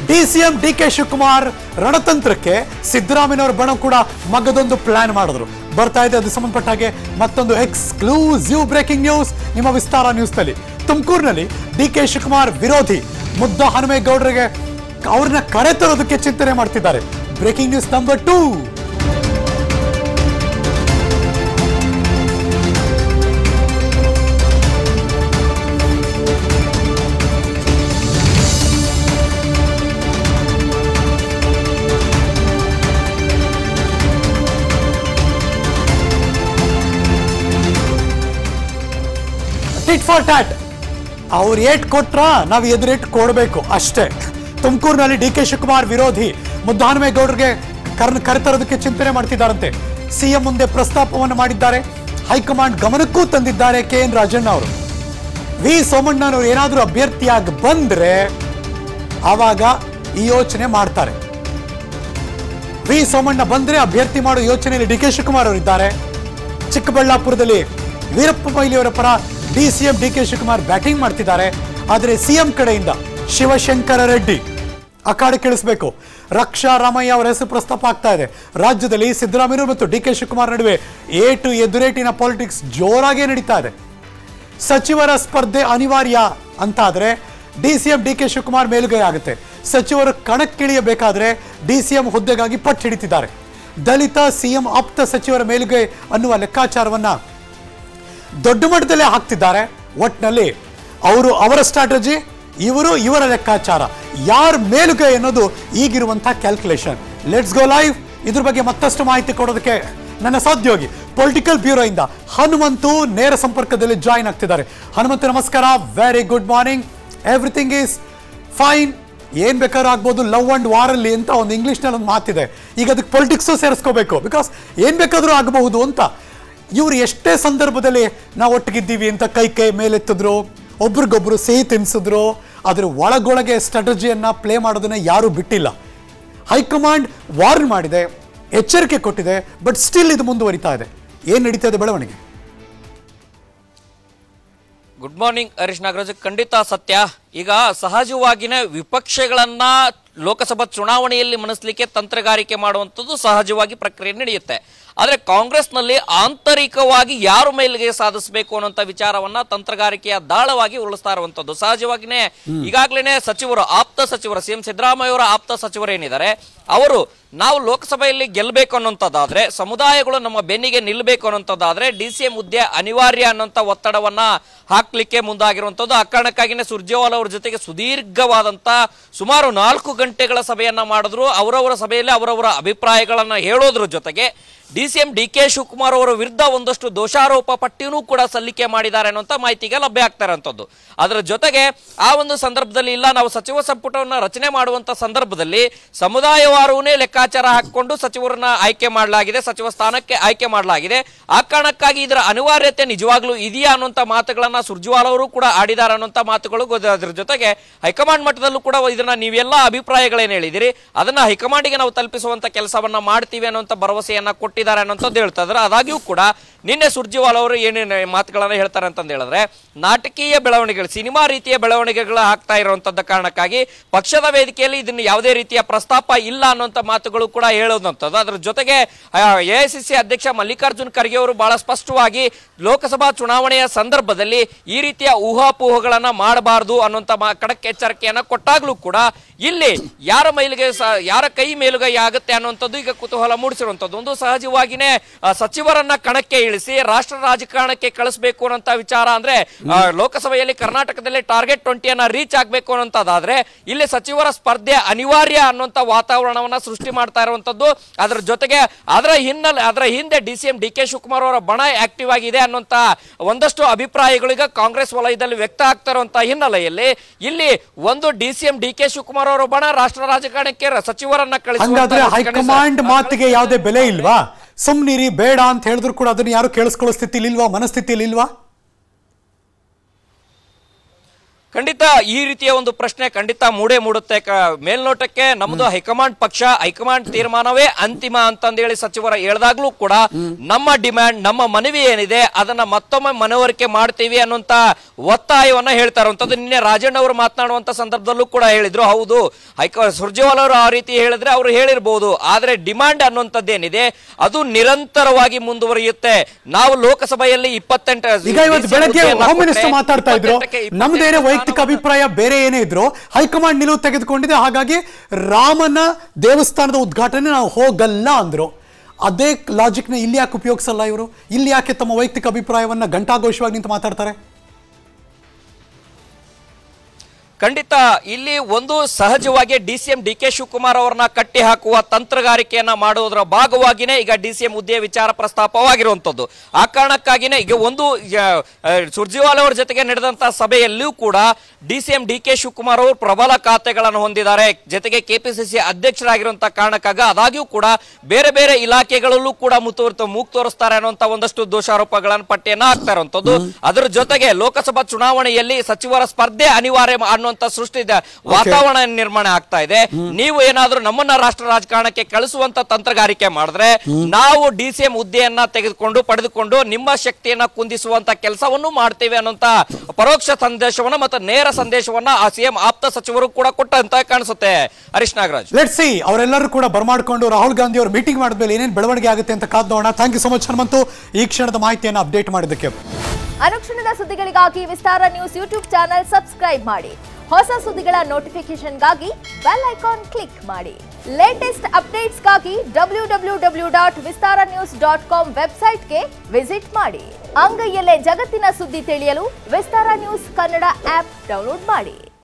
D C M D K Shivakumar ರಣತಂತ್ರಕ್ಕೆ ಸಿದ್ದರಾಮಯ್ಯನವರ ಬಣ ಕೂಡ ಮಗದೊಂದು ಪ್ಲಾನ್ ಮಾಡಿದ್ರು ಬರ್ತಾ ಇದೆ ಅದು ಸಂಬಂಧಪಟ್ಟ ಹಾಗೆ ಮತ್ತೊಂದು ಎಕ್ಸ್ಕ್ಲೂಸಿವ್ ಬ್ರೇಕಿಂಗ್ ನ್ಯೂಸ್ ನಿಮ್ಮ ವಿಸ್ತಾರ ನ್ಯೂಸ್ನಲ್ಲಿ ತುಮಕೂರಿನಲ್ಲಿ ಡಿ ಕೆ ಶಿವಕುಮಾರ್ ವಿರೋಧಿ ಮುದ್ದ ಹನುಮೇಗೌಡರಿಗೆ ಅವ್ರನ್ನ ಕರೆತರೋದಕ್ಕೆ ಚಿಂತನೆ ಮಾಡ್ತಿದ್ದಾರೆ breaking news number two tit for tat ಅವ್ರು ಏಟ್ ಕೊಟ್ರ ನಾವು ಎದುರೇಟ್ ಕೊಡಬೇಕು ಅಷ್ಟೇ ತುಮಕೂರಿನಲ್ಲಿ ಡಿ ಕೆ ಶಿವಕುಮಾರ್ ವಿರೋಧಿ ಮುದ್ದಾನಮೇಗೌಡರಿಗೆ ಕರ್ನ ಕರೆತರೋದಕ್ಕೆ ಚಿಂತನೆ ಮಾಡ್ತಿದ್ದಾರಂತೆ ಸಿಎಂ ಮುಂದೆ ಪ್ರಸ್ತಾಪವನ್ನು ಮಾಡಿದ್ದಾರೆ ಹೈಕಮಾಂಡ್ ಗಮನಕ್ಕೂ ತಂದಿದ್ದಾರೆ ಕೆ ಎನ್ ರಾಜಣ್ಣ ಅವರು ವಿ ಸೋಮಣ್ಣನವರು ಏನಾದರೂ ಅಭ್ಯರ್ಥಿಯಾಗಿ ಬಂದ್ರೆ ಆವಾಗ ಈ ಯೋಚನೆ ಮಾಡ್ತಾರೆ ವಿ ಸೋಮಣ್ಣ ಬಂದ್ರೆ ಅಭ್ಯರ್ಥಿ ಮಾಡೋ ಯೋಚನೆಯಲ್ಲಿ ಡಿ ಕೆ ಶಿವಕುಮಾರ್ ಅವರಿದ್ದಾರೆ ಚಿಕ್ಕಬಳ್ಳಾಪುರದಲ್ಲಿ ವೀರಪ್ಪ ಮೊಯ್ಲಿಯವರ ಪರ D CM D K Shivakumar batting ಮಾಡ್ತಿದ್ದಾರೆ ಆದರೆ ಸಿಎಂ ಕಡೆಯಿಂದ ಶಿವಶಂಕರ ರೆಡ್ಡಿ ಅಖಾಡೆ ಕೇಳಿಸ್ಬೇಕು ರಕ್ಷಾ ರಾಮಯ್ಯ ಅವರ ಹೆಸರು ಪ್ರಸ್ತಾಪ ಆಗ್ತಾ ಇದೆ ರಾಜ್ಯದಲ್ಲಿ ಸಿದ್ದರಾಮಯ್ಯ ಮತ್ತು ಡಿ ಕೆ ಶಿವಕುಮಾರ್ ನಡುವೆ ಏಟು ಎದುರೇಟಿನ ಪಾಲಿಟಿಕ್ಸ್ ಜೋರಾಗಿ ನಡೀತಾ ಇದೆ ಸಚಿವರ ಸ್ಪರ್ಧೆ ಅನಿವಾರ್ಯ ಅಂತಾದ್ರೆ D C M D K Shivakumar ಮೇಲುಗೈ ಆಗುತ್ತೆ ಸಚಿವರು ಕಣಕ್ಕಿಳಿಯಬೇಕಾದ್ರೆ ಡಿ ಸಿ ಎಂ ಹುದ್ದೆಗಾಗಿ ಪಟ್ಟು ಹಿಡಿತಿದ್ದಾರೆ ದಲಿತ ಸಿಎಂ ಆಪ್ತ ಸಚಿವರ ಮೇಲುಗೈ ಅನ್ನುವ ಲೆಕ್ಕಾಚಾರವನ್ನ ದೊಡ್ಡ ಮಟ್ಟದಲ್ಲೇ ಹಾಕ್ತಿದ್ದಾರೆ ಒಟ್ನಲ್ಲಿ ಅವರು ಅವರ ಸ್ಟ್ರಾಟಜಿ ಇವರು ಇವರ ಲೆಕ್ಕಾಚಾರ ಯಾರ ಮೇಲುಗೈ ಅನ್ನೋದು ಈಗಿರುವಂತಹ ಕ್ಯಾಲ್ಕುಲೇಷನ್ ಲೆಟ್ಸ್ ಗೋ ಲೈವ್ ಇದ್ರ ಬಗ್ಗೆ ಮತ್ತಷ್ಟು ಮಾಹಿತಿ ಕೊಡೋದಕ್ಕೆ ನನ್ನ ಸಹೋದ್ಯೋಗಿ ಪೊಲಿಟಿಕಲ್ ಬ್ಯೂರೋ ಇಂದ ಹನುಮಂತು ನೇರ ಸಂಪರ್ಕದಲ್ಲಿ ಜಾಯಿನ್ ಆಗ್ತಿದ್ದಾರೆ ಹನುಮಂತು ನಮಸ್ಕಾರ very good morning everything is fine ಏನ್ ಬೇಕಾದ್ರೂ ಆಗ್ಬೋದು ಲವ್ ಅಂಡ್ ವಾರಲ್ಲಿ ಅಂತ ಒಂದು ಇಂಗ್ಲಿಷ್ನಲ್ಲಿ ಒಂದು ಮಾತಿದೆ ಈಗ ಅದಕ್ಕೆ ಪೊಲಿಟಿಕ್ಸು ಸೇರಿಸ್ಕೋಬೇಕು ಬಿಕಾಸ್ ಏನ್ ಬೇಕಾದ್ರೂ ಆಗಬಹುದು ಅಂತ ಇವ್ರು ಎಷ್ಟೇ ಸಂದರ್ಭದಲ್ಲಿ ನಾವು ಒಟ್ಟಿಗಿದ್ದೀವಿ ಅಂತ ಕೈ ಕೈ ಮೇಲೆತ್ತಿದ್ರು ಒಬ್ರಿಗೊಬ್ರು ಸಿಹಿ ತಿನ್ಸಿದ್ರು ಅದ್ರ ಒಳಗೊಳಗೆ ಸ್ಟ್ರಾಟಜಿಯನ್ನ ಪ್ಲೇ ಮಾಡೋದನ್ನ ಯಾರೂ ಬಿಟ್ಟಿಲ್ಲ ಹೈಕಮಾಂಡ್ ವಾರ್ನ್ ಮಾಡಿದೆ ಎಚ್ಚರಿಕೆ ಕೊಟ್ಟಿದೆ ಬಟ್ ಸ್ಟಿಲ್ ಇದು ಮುಂದುವರಿತಾ ಇದೆ ಏನ್ ನಡೀತಾ ಇದೆ ಬೆಳವಣಿಗೆ ಗುಡ್ ಮಾರ್ನಿಂಗ್ ಹರೀಶ್ ನಾಗರಾಜ್ ಖಂಡಿತ ಸತ್ಯ ಈಗ ಸಹಜವಾಗಿನೇ ವಿಪಕ್ಷಗಳನ್ನ ಲೋಕಸಭಾ ಚುನಾವಣೆಯಲ್ಲಿ ಮನಸ್ಲಿಕ್ಕೆ ತಂತ್ರಗಾರಿಕೆ ಮಾಡುವಂಥದ್ದು ಸಹಜವಾಗಿ ಪ್ರಕ್ರಿಯೆ ನಡೆಯುತ್ತೆ ಆದ್ರೆ ಕಾಂಗ್ರೆಸ್ನಲ್ಲಿ ಆಂತರಿಕವಾಗಿ ಯಾರು ಮೇಲ್ಗೆ ಸಾಧಿಸಬೇಕು ಅನ್ನುವಂಥ ವಿಚಾರವನ್ನ ತಂತ್ರಗಾರಿಕೆಯ ದಾಳವಾಗಿ ಉರುಳಿಸ್ತಾ ಇರುವಂತದ್ದು ಸಹಜವಾಗಿನೇ ಈಗಾಗಲೇ ಸಚಿವರು ಆಪ್ತ ಸಚಿವರು ಸಿಎಂ ಸಿದ್ದರಾಮಯ್ಯ ಅವರ ಆಪ್ತ ಸಚಿವರು ಏನಿದ್ದಾರೆ ಅವರು ನಾವು ಲೋಕಸಭೆಯಲ್ಲಿ ಗೆಲ್ಲಬೇಕು ಅನ್ನೋಂಥದ್ದಾದ್ರೆ ಸಮುದಾಯಗಳು ನಮ್ಮ ಬೆನ್ನಿಗೆ ನಿಲ್ಲಬೇಕು ಅನ್ನೋಂಥದ್ದಾದ್ರೆ ಡಿ ಸಿ ಎಂ ಹುದ್ದೆ ಅನಿವಾರ್ಯ ಅನ್ನೋಂಥ ಒತ್ತಡವನ್ನ ಹಾಕ್ಲಿಕ್ಕೆ ಮುಂದಾಗಿರುವಂಥದ್ದು ಆ ಕಾರಣಕ್ಕಾಗಿನೇ ಸುರ್ಜೇವಾಲ ಅವ್ರ ಜೊತೆಗೆ ಸುದೀರ್ಘವಾದಂತ ಸುಮಾರು ನಾಲ್ಕು ಗಂಟೆಗಳ ಸಭೆಯನ್ನ ಮಾಡಿದ್ರು ಅವರವರ ಸಭೆಯಲ್ಲಿ ಅವರವರ ಅಭಿಪ್ರಾಯಗಳನ್ನ ಹೇಳೋದ್ರ ಜೊತೆಗೆ D C M D K Shivakumar ಅವರ ವಿರುದ್ಧ ಒಂದಷ್ಟು ದೋಷಾರೋಪ ಪಟ್ಟಿನೂ ಕೂಡ ಸಲ್ಲಿಕೆ ಮಾಡಿದ್ದಾರೆ ಅನ್ನುವಂಥ ಮಾಹಿತಿಗೆ ಲಭ್ಯ ಆಗ್ತಾ ಇರುವಂಥದ್ದು ಅದರ ಜೊತೆಗೆ ಆ ಒಂದು ಸಂದರ್ಭದಲ್ಲಿ ಇಲ್ಲ ನಾವು ಸಚಿವ ಸಂಪುಟವನ್ನ ರಚನೆ ಮಾಡುವಂತ ಸಂದರ್ಭದಲ್ಲಿ ಸಮುದಾಯವಾರುವೇ ಲೆಕ್ಕಾಚಾರ ಹಾಕಿಕೊಂಡು ಸಚಿವರನ್ನ ಆಯ್ಕೆ ಮಾಡಲಾಗಿದೆ ಸಚಿವ ಸ್ಥಾನಕ್ಕೆ ಆಯ್ಕೆ ಮಾಡಲಾಗಿದೆ ಆ ಕಾರಣಕ್ಕಾಗಿ ಇದರ ಅನಿವಾರ್ಯತೆ ನಿಜವಾಗ್ಲೂ ಇದೆಯಾ ಅನ್ನುವಂಥ ಮಾತುಗಳನ್ನ ಸುರ್ಜುವಾಲ್ ಅವರು ಕೂಡ ಆಡಿದ್ದಾರೆ ಅನ್ನುವಂಥ ಮಾತುಗಳು ಗೊತ್ತ- ಅದ್ರ ಜೊತೆಗೆ ಹೈಕಮಾಂಡ್ ಮಟ್ಟದಲ್ಲೂ ಕೂಡ ಇದನ್ನ ನೀವೆಲ್ಲ ಅಭಿಪ್ರಾಯಗಳೇನು ಹೇಳಿದಿರಿ ಅದನ್ನ ಹೈಕಮಾಂಡಿಗೆ ನಾವು ತಲುಪಿಸುವಂತ ಕೆಲಸವನ್ನ ಮಾಡ್ತೀವಿ ಅನ್ನುವಂಥ ಭರವಸೆಯನ್ನ ಕೊಟ್ಟಿದ್ದಾರೆ ಅನ್ನೋಂಥದ್ದು ಹೇಳ್ತಾ ಇದ್ದಾರೆ ಆದಾಗ್ಯೂ ಕೂಡ ನಿನ್ನೆ ಸುರ್ಜಿವಾಲ್ ಅವರು ಏನೇನು ಮಾತುಗಳನ್ನ ಹೇಳ್ತಾರೆ ಅಂತಂದು ಹೇಳಿದ್ರೆ ನಾಟಕೀಯ ಬೆಳವಣಿಗೆಗಳು ಸಿನಿಮಾ ರೀತಿಯ ಬೆಳವಣಿಗೆಗಳು ಆಗ್ತಾ ಇರುವಂತದ್ದ ಕಾರಣಕ್ಕಾಗಿ ಪಕ್ಷದ ವೇದಿಕೆಯಲ್ಲಿ ಇದನ್ನ ಯಾವುದೇ ರೀತಿಯ ಪ್ರಸ್ತಾಪ ಇಲ್ಲ ಅನ್ನುವಂಥ ಮಾತುಗಳು ಕೂಡ ಹೇಳೋದಂಥದ್ದು ಅದರ ಜೊತೆಗೆ ಎಐಸಿಸಿ ಅಧ್ಯಕ್ಷ ಮಲ್ಲಿಕಾರ್ಜುನ್ ಖರ್ಗೆ ಅವರು ಬಹಳ ಸ್ಪಷ್ಟವಾಗಿ ಲೋಕಸಭಾ ಚುನಾವಣೆಯ ಸಂದರ್ಭದಲ್ಲಿ ಈ ರೀತಿಯ ಊಹಾಪೋಹಗಳನ್ನ ಮಾಡಬಾರದು ಅನ್ನುವಂಥ ಮಾ- ಖಡಕ್ ಎಚ್ಚರಿಕೆಯನ್ನ ಕೊಟ್ಟಾಗ್ಲೂ ಕೂಡ ಇಲ್ಲಿ ಯಾರ ಮೈಲಿಗೆ ಸ- ಯಾರ ಕೈ ಮೇಲುಗೈ ಆಗುತ್ತೆ ಅನ್ನುವಂಥದ್ದು ಈಗ ಕುತೂಹಲ ಮೂಡಿಸಿರುವಂಥದ್ದು ಒಂದು ಸಹಜವಾಗಿನೇ ಆ, ಸಚಿವರನ್ನ ಕಣಕ್ಕೆ ಇಳಿಸಿ ರಾಷ್ಟ್ರ ರಾಜಕಾರಣಕ್ಕೆ ಕಳಿಸಬೇಕು ಅನ್ನೋಂಥ ವಿಚಾರ ಅಂದ್ರೆ ಆ, ಲೋಕಸಭೆಯಲ್ಲಿ ಕರ್ನಾಟಕದಲ್ಲಿ ಟಾರ್ಗೆಟ್ ಟ್ವೆಂಟಿಯನ್ನ ರೀಚ್ ಆಗ್ಬೇಕು ಅನ್ನೋಂಥದ್ದಾದ್ರೆ ಇಲ್ಲಿ ಸಚಿವರ ಸ್ಪರ್ಧೆ ಅನಿವಾರ್ಯ ಅನ್ನುವಂಥ ವಾತಾವರಣವನ್ನ ಸೃಷ್ಟಿ ಮಾಡ್ತಾ ಇರುವಂತದ್ದು ಅದರ ಜೊತೆಗೆ ಅದರ ಹಿನ್ನೆಲೆ ಅದರ ಹಿಂದೆ D C M D K Shivakumar ಅವರ ಬಣ ಆಕ್ಟಿವ್ ಆಗಿದೆ ಅನ್ನುವಂತ ಒಂದಷ್ಟು ಅಭಿಪ್ರಾಯಗಳು ಈಗ ಕಾಂಗ್ರೆಸ್ ವಲಯದಲ್ಲಿ ವ್ಯಕ್ತ ಆಗ್ತಾ ಇರುವಂತಹ ಹಿನ್ನೆಲೆಯಲ್ಲಿ ಇಲ್ಲಿ ಒಂದು D C M D K Shivakumar ಅವರ ಬಣ ರಾಷ್ಟ್ರ ರಾಜಕಾರಣಕ್ಕೆ ರ- ಸಚಿವರನ್ನ ಹಂಗಾದ್ರೆ ಕಳಿಸುವಂತ ಹೈಕಮಾಂಡ್ ಮಾತಿಗೆ ಯಾವುದೇ ಬೆಲೆ ಇಲ್ವಾ ಸುಮ್ನಿರಿ ಬೇಡ ಅಂತ ಹೇಳಿದ್ರು ಕೂಡ ಅದನ್ನ ಯಾರು ಕೇಳಿಸ್ಕೊಳ್ಳೋ ಸ್ಥಿತಿಲಿ ಇಲ್ವಾ ಮನಸ್ಥಿತಿಯಲ್ಲಿ ಇಲ್ವಾ ಖಂಡಿತ ಈ ರೀತಿಯ ಒಂದು ಪ್ರಶ್ನೆ ಖಂಡಿತ ಮೂಡೇ ಮೂಡುತ್ತೆ ಕ- ಮೇಲ್ನೋಟಕ್ಕೆ ನಮ್ದು ಹೈಕಮಾಂಡ್ ಪಕ್ಷ ಹೈಕಮಾಂಡ್ ತೀರ್ಮಾನವೇ ಅಂತಿಮ ಅಂತಂದೇಳಿ ಸಚಿವರ ಹೇಳ್ದಾಗ್ಲೂ ಕೂಡ ನಮ್ಮ ಡಿಮ್ಯಾಂಡ್ ನಮ್ಮ ಮನವಿ ಏನಿದೆ ಅದನ್ನ ಮತ್ತೊಮ್ಮೆ ಮನವರಿಕೆ ಮಾಡ್ತೀವಿ ಅನ್ನುವಂತ ಒತ್ತಾಯವನ್ನ ಹೇಳ್ತಾ ಇರುವಂತದ್ದು ನಿನ್ನೆ ರಾಜಣ್ಣ ಅವರು ಮಾತನಾಡುವಂತ ಸಂದರ್ಭದಲ್ಲೂ ಕೂಡ ಹೇಳಿದ್ರು ಹೌದು ಹೈಕ ಸುರ್ಜೇವಾಲ ಅವರು ಆ ರೀತಿ ಹೇಳಿದ್ರೆ ಅವರು ಹೇಳಿರ್ಬೋದು ಆದ್ರೆ ಡಿಮಾಂಡ್ ಅನ್ನುವಂಥದ್ದೇನಿದೆ ಅದು ನಿರಂತರವಾಗಿ ಮುಂದುವರಿಯುತ್ತೆ ನಾವು ಲೋಕಸಭೆಯಲ್ಲಿ ಇಪ್ಪತ್ತೆಂಟು ಈಗ ಇವತ್ತು ಬೆಳಗ್ಗೆ ಹೋಮ್ ಮಿನಿಸ್ಟರ್ ಮಾತಾಡ್ತಾ ಇದ್ರು ನಮ್ದೇನೇ ವೈಯಕ್ತಿಕ ಅಭಿಪ್ರಾಯ ಬೇರೆ ಏನೇ ಇದ್ರು ಹೈಕಮಾಂಡ್ ನಿಲುವು ತೆಗೆದುಕೊಂಡಿದೆ ಹಾಗಾಗಿ ರಾಮನ ದೇವಸ್ಥಾನದ ಉದ್ಘಾಟನೆ ನಾವು ಹೋಗಲ್ಲ ಅಂದ್ರು ಅದೇ ಲಾಜಿಕ್ ನ ಇಲ್ಲಿ ಯಾಕೆ ಉಪಯೋಗಿಸಲ್ಲ ಇವರು ಇಲ್ಲಿ ಯಾಕೆ ತಮ್ಮ ವೈಯಕ್ತಿಕ ಅಭಿಪ್ರಾಯವನ್ನ ಗಂಟಾಘೋಷವಾಗಿ ನಿಂತು ಮಾತಾಡ್ತಾರೆ ಖಂಡಿತ ಇಲ್ಲಿ ಒಂದು ಸಹಜವಾಗಿ D C M D K Shivakumar ಅವರನ್ನ ಕಟ್ಟಿ ಹಾಕುವ ತಂತ್ರಗಾರಿಕೆಯನ್ನ ಮಾಡುವುದರ ಭಾಗವಾಗಿನೇ ಈಗ ಡಿ ಸಿ ಎಂ ಹುದ್ದೆಯ ವಿಚಾರ ಪ್ರಸ್ತಾಪವಾಗಿರುವಂತದ್ದು ಆ ಕಾರಣಕ್ಕಾಗಿನೇ ಈಗ ಒಂದು ಆ, ಆ, ಸುರ್ಜೇವಾಲ ಅವರ ಜೊತೆಗೆ ನಡೆದಂತಹ ಸಭೆಯಲ್ಲಿಯೂ ಕೂಡ D C M D K Shivakumar ಅವರು ಪ್ರಬಲ ಖಾತೆಗಳನ್ನು ಹೊಂದಿದ್ದಾರೆ ಜೊತೆಗೆ ಕೆಪಿಸಿಸಿ ಅಧ್ಯಕ್ಷರಾಗಿರುವಂತಹ ಕಾರಣಕ್ಕಾಗ ಆದಾಗ್ಯೂ ಕೂಡ ಬೇರೆ ಬೇರೆ ಇಲಾಖೆಗಳಲ್ಲೂ ಕೂಡ ಮುತುವರ್ತ ಮೂಗ್ ತೋರಿಸ್ತಾರೆ ಅನ್ನುವಂತ ಒಂದಷ್ಟು ದೋಷಾರೋಪಗಳನ್ನು ಪಟ್ಟಿಯನ್ನ ಹಾಕ್ತಾ ಇರುವಂತದ್ದು ಅದರ ಜೊತೆಗೆ ಲೋಕಸಭಾ ಚುನಾವಣೆಯಲ್ಲಿ ಸಚಿವರ ಸ್ಪರ್ಧೆ ಅನಿವಾರ್ಯ ಅನ್ನುವಂತ ಸೃಷ್ಟಿ ಇದೆ ವಾತಾವರಣ ನಿರ್ಮಾಣ ಆಗ್ತಾ ಇದೆ ನೀವು ಏನಾದ್ರೂ ನಮ್ಮನ್ನ ರಾಷ್ಟ್ರ ರಾಜಕಾರಣಕ್ಕೆ ಕಳಿಸುವಂತ ತಂತ್ರಗಾರಿಕೆ ಮಾಡಿದ್ರೆ ನಾವು ಡಿ ಸಿ ಎಂ ಹುದ್ದೆಯನ್ನ ತೆಗೆದುಕೊಂಡು ಪಡೆದುಕೊಂಡು ನಿಮ್ಮ ಶಕ್ತಿಯನ್ನ ಕುಂದಿಸುವಂತ ಕೆಲಸವನ್ನು ಮಾಡ್ತೇವೆ ಅನ್ನುವಂತ ಪರೋಕ್ಷ ಸಂದೇಶವನ್ನ ಮತ್ತು ನೇರ ಸಂದೇಶವನ್ನ ಆ ಸಿಎಂ ಆಪ್ತ ಸಚಿವರು ಕೂಡ ಕೊಟ್ಟಂತ ಕಾಣಿಸುತ್ತೆ ಹರೀಶ್ ನಾಗರಾಜ್ ಲೆಟ್ ಸಿ ಅವರೆಲ್ಲರೂ ಕೂಡ ಬರ್ಮಾಡ್ಕೊಂಡು ರಾಹುಲ್ ಗಾಂಧಿ ಅವರು ಮೀಟಿಂಗ್ ಮಾಡಿದ್ಮೇಲೆ ಏನೇನು ಬೆಳವಣಿಗೆ ಆಗುತ್ತೆ ಅಂತ ಕಾದ್ ನೋಡೋಣ thank you so much Hanumanthu ಈ ಕ್ಷಣದ ಮಾಹಿತಿಯನ್ನು ಅಪ್ಡೇಟ್ ಮಾಡಿದ್ದಕ್ಕೆ ಅನುಕ್ಷಣದ ಸುದ್ದಿಗಳಿಗಾಗಿ Vistara news YouTube channel subscribe ಮಾಡಿ ಹೊಸ ಸುದ್ದಿಗಳ ನೋಟಿಫಿಕೇಶನ್ಗಾಗಿ ಬೆಲ್ ಐಕಾನ್ ಕ್ಲಿಕ್ ಮಾಡಿ ಲೇಟೆಸ್ಟ್ ಅಪ್ಡೇಟ್ಸ್ಗಾಗಿ W W W dot Vistara news dot com ವೆಬ್ಸೈಟ್ಗೆ ವಿಸಿಟ್ ಮಾಡಿ ಅಂಗೈಯಲ್ಲೇ ಜಗತ್ತಿನ ಸುದ್ದಿ ತಿಳಿಯಲು Vistara news Kannada app download ಮಾಡಿ